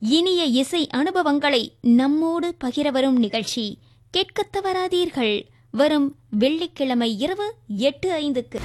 இனிய இசை அனுபவங்களை நம்மோடு பகிர வரும் நிகழ்ச்சி கேட்கத் தவறாதீர்கள் வரும் வெள்ளிக்கிழமை இரவு எட்டு ஐந்துக்கு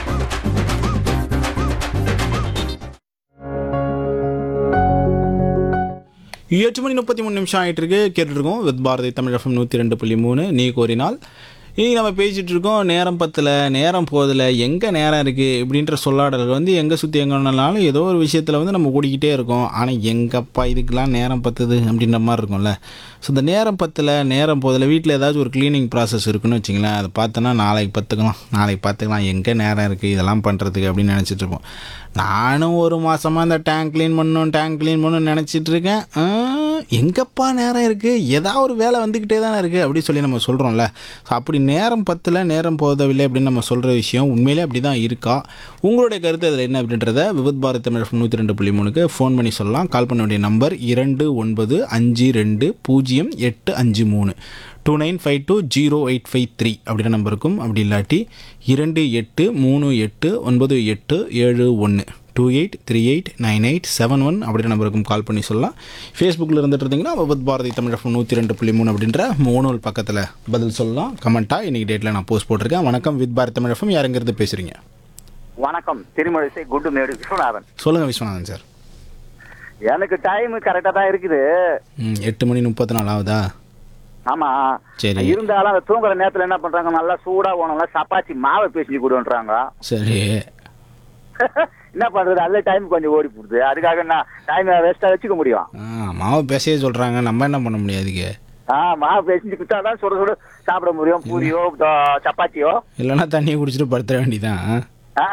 எட்டு மணி முப்பத்தி மூணு நிமிஷம் ஆகிட்டு இருக்கு கேட்டுட்டு இருக்கோம் வித் பாரதி தமிழ் எஃப்எம் நூற்றி ரெண்டு புள்ளி மூணு நீ கோரினால் இனி நம்ம பேசிகிட்டு இருக்கோம் நேரம் பத்தில் நேரம் போதில் எங்கே நேரம் இருக்குது இப்படின்ற சொல்லாடல்கள் வந்து எங்கே சுற்றி எங்கேனாலும் ஏதோ ஒரு விஷயத்தில் வந்து நம்ம ஓடிக்கிட்டே இருக்கோம் ஆனால் எங்கப்பா இதுக்கெலாம் நேரம் பத்துது அப்படின்ற மாதிரி இருக்கும்ல ஸோ இந்த நேரம் பத்தில் நேரம் போதில் வீட்டில் ஏதாச்சும் ஒரு க்ளீனிங் ப்ராசஸ் இருக்குன்னு வச்சிங்களேன் அதை பார்த்தோன்னா நாளைக்கு பார்த்துக்கலாம் நாளைக்கு பார்த்துக்கலாம் எங்கே நேரம் இருக்குது இதெல்லாம் பண்ணுறதுக்கு அப்படின்னு நினச்சிட்டு இருப்போம் நானும் ஒரு மாதமாக இந்த டேங்க் க்ளீன் பண்ணணும் டேங்க் க்ளீன் பண்ணணும்னு நினச்சிட்டு இருக்கேன் ஆ, எங்கப்பா நேரம் இருக்குது ஏதாவது ஒரு வேலை வந்துக்கிட்டே தானே இருக்குது அப்படி சொல்லி நம்ம சொல்கிறோம்ல ஸோ அப்படி நேரம் பத்தில் நேரம் போதவில்லை அப்படின்னு நம்ம சொல்கிற விஷயம் உண்மையிலே அப்படி தான் இருக்கா உங்களுடைய கருத்து அதில் என்ன அப்படின்றத விபத் பாரத் தமிழ் நூற்றி ரெண்டு புள்ளி மூணுக்கு ஃபோன் பண்ணி சொல்லலாம் கால் பண்ண வேண்டிய நம்பர் இரண்டு ஒன்பது அஞ்சு ரெண்டு பூஜ்ஜியம் எட்டு அஞ்சு மூணு two nine five two zero eight five three அப்படின்ற நம்பருக்கும் அப்படி இல்லாட்டி இரண்டு எட்டு மூணு எட்டு ஒன்பது எட்டு ஏழு ஒன்று two eight three eight nine eight seven one அப்படின்ற நம்பருக்கும் கால் பண்ணி சொல்லலாம் ஃபேஸ்புக்கில் இருந்துட்டு இருந்தீங்கன்னா விபத் பாரதி தமிழ் எஃப்எம் நூற்றி ரெண்டு புள்ளி மூணு அப்படின்ற மூணு பக்கத்தில் பதில் சொல்லலாம் கமெண்ட்டாக இன்றைக்கி டேட்டில் நான் போஸ்ட் போட்டிருக்கேன் வணக்கம் வித் பாரதி தமிழ் எஃப்எம் யாருங்கிறது பேசுகிறீங்க வணக்கம் திருமழிசை குண்டு மேடு விஸ்வநாதன் சொல்லுங்கள் விஸ்வநாதன் சார் எனக்கு டைம் கரெக்டா தான் இருக்குது ம் எட்டு மணி முப்பத்தி நாலு ஆகுதா ஆமா சரி. இருந்தாலும் அந்த தூங்குற நேரத்துல என்ன பண்றாங்க நல்லா சூடா போனோம்ல சப்பாத்தி மாவை பேசி கொடுன்றாங்க சரி என்ன பண்றது நல்ல டைம் கொஞ்சம் ஓடி போடுது அதுக்காக நான் டைம் வேஸ்டா வச்சுக்க முடியும் ஆ மாவை பேசவே சொல்கிறாங்க நம்ம என்ன பண்ண முடியாதுக்கு ஆ மாவு பேசி குத்தாதான் சுட சுட சாப்பிட முடியும் பூரியோ தோ- சப்பாத்தியோ இல்லைன்னா தண்ணியை குடிச்சிட்டு படுத்துற வேண்டியதான் ஆ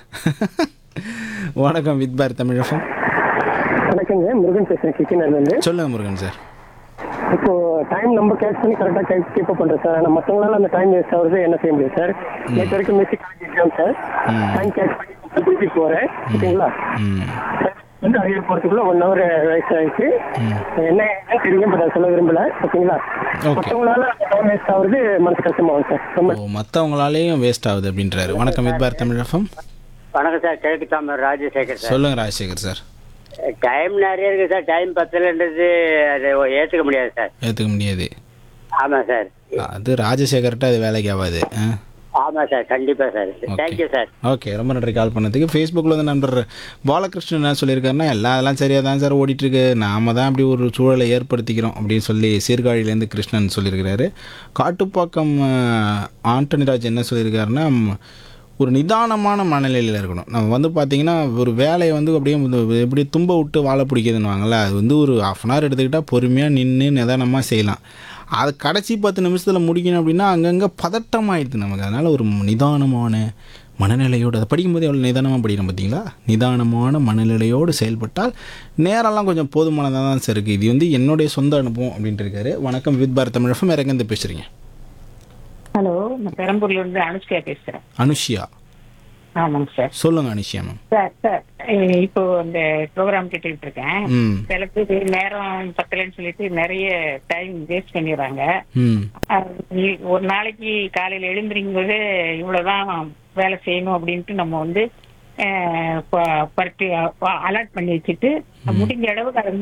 வணக்கம் வித் பார் தமிழகம் வணக்கங்க முருகன் பேசுறேன் கிச்சனர்ல இருந்து சொல்லுங்க முருகன் சார் இப்போ டைம் நம்ம கேட்ச் பண்ணி கரெக்டா டைம் கீப் அப் பண்றோம் சார் ஆனா மத்தவங்களால அந்த டைம் வேஸ்ட் ஆகுறது என்ன செய்ய முடியும் சார் நேற்று வரைக்கும் music exam sir time catch பண்ணி திருப்பி போறேன் ஓகேங்களா ம் வந்து அரியர் போறதுக்குள்ள ஒன் ஹவர் வேஸ்ட் ஆயிடுச்சு என்ன ஏதுன்னு தெரியும் பட் அதை சொல்ல விரும்பல ஓகேங்களா Okay. மத்தவங்களால அந்த டைம் வேஸ்ட் ஆகுறது மனசு கஷ்டமாகும் சார் ரொம்ப ஓ மற்றவங்களாலேயும் வேஸ்ட் ஆகுது அப்படின்றாரு வணக்கம் வித் பார் தமிழகம் வணக்கம் சார் கிழக்கு தாமர் ராஜசேகர் சார் சொல்லுங்க ராஜசேகர் சார் டைம் நிறைய இருக்கு சார் டைம் பத்தலன்றது அதை ஏற்றுக்க முடியாது சார் ஏற்றுக்க முடியாது ஆமாம் சார் அது ராஜசேகர்கிட்ட அது வேலைக்கு ஆகாது ஆ ஆமாம் சார் கண்டிப்பாக சார் தேங்க்யூ சார் ஓகே ரொம்ப நன்றி கால் பண்ணதுக்கு ஃபேஸ்புக்கில் வந்து நண்பர் பாலகிருஷ்ணன் என்ன சொல்லியிருக்காருன்னா எல்லாம் அதெல்லாம் சரியாக தான் சார் ஓடிட்டுருக்கு நாம தான் அப்படி ஒரு சூழலை ஏற்படுத்திக்கிறோம் அப்படின்னு சொல்லி சீர்காழியிலேருந்து கிருஷ்ணன் சொல்லியிருக்கிறாரு காட்டுப்பாக்கம் அஹ், ஆண்டனிராஜ் என்ன சொல்லியிருக்காருன்னா ம், ஒரு நிதானமான மனநிலையில் இருக்கணும் நம்ம வந்து பார்த்திங்கன்னா ஒரு வேலையை வந்து அப்படியே வந்து எப்படி தும்ப விட்டு வாழை பிடிக்குதுன்னு வாங்கல அது வந்து ஒரு ஆஃப் அன் ஹவர் எடுத்துக்கிட்டால் பொறுமையாக நின்று நிதானமாக செய்யலாம் அது கடைசி பத்து நிமிஷத்தில் முடிக்கணும் அப்படின்னா அங்கங்கே பதட்டமாயிடுது நமக்கு அதனால் ஒரு நிதானமான மனநிலையோடு அதை படிக்கும்போது எவ்வளோ நிதானமாக படிக்கிறோம் பார்த்தீங்களா நிதானமான மனநிலையோடு செயல்பட்டால் நேரம்லாம் கொஞ்சம் போதுமானதாக தான் சார் இருக்குது இது வந்து என்னுடைய சொந்த அனுபவம் அப்படின்ட்டு இருக்காரு வணக்கம் வித் பாரத் தமிழகம் வேறு எங்கேருந்து பேசுகிறீங்க ஹலோ நான் பெரம்பூர்ல இருந்து அனுஷ்கா பேசுறேன் அனுஷியா ஆமாங்க சார் சொல்லுங்கள் அனுஷியா மேம் சார் சார் அஹ் இப்போ இந்த ப்ரோக்ராம் கேட்டுக்கிட்டு இருக்கேன் ம் சில பேர் நேரம் பத்தலைன்னு சொல்லிட்டு நிறைய டைம் வேஸ்ட் பண்ணிடுறாங்க ம் அஹ் இ- ஒரு நாளைக்கு காலையில எழுந்திரிக்கும் போது இவ்வளவுதான் வேலை செய்யணும் அப்படின்ட்டு நம்ம வந்து அலாட் பண்ணி வச்சுட்டு முடிஞ்ச அளவுக்கு அதை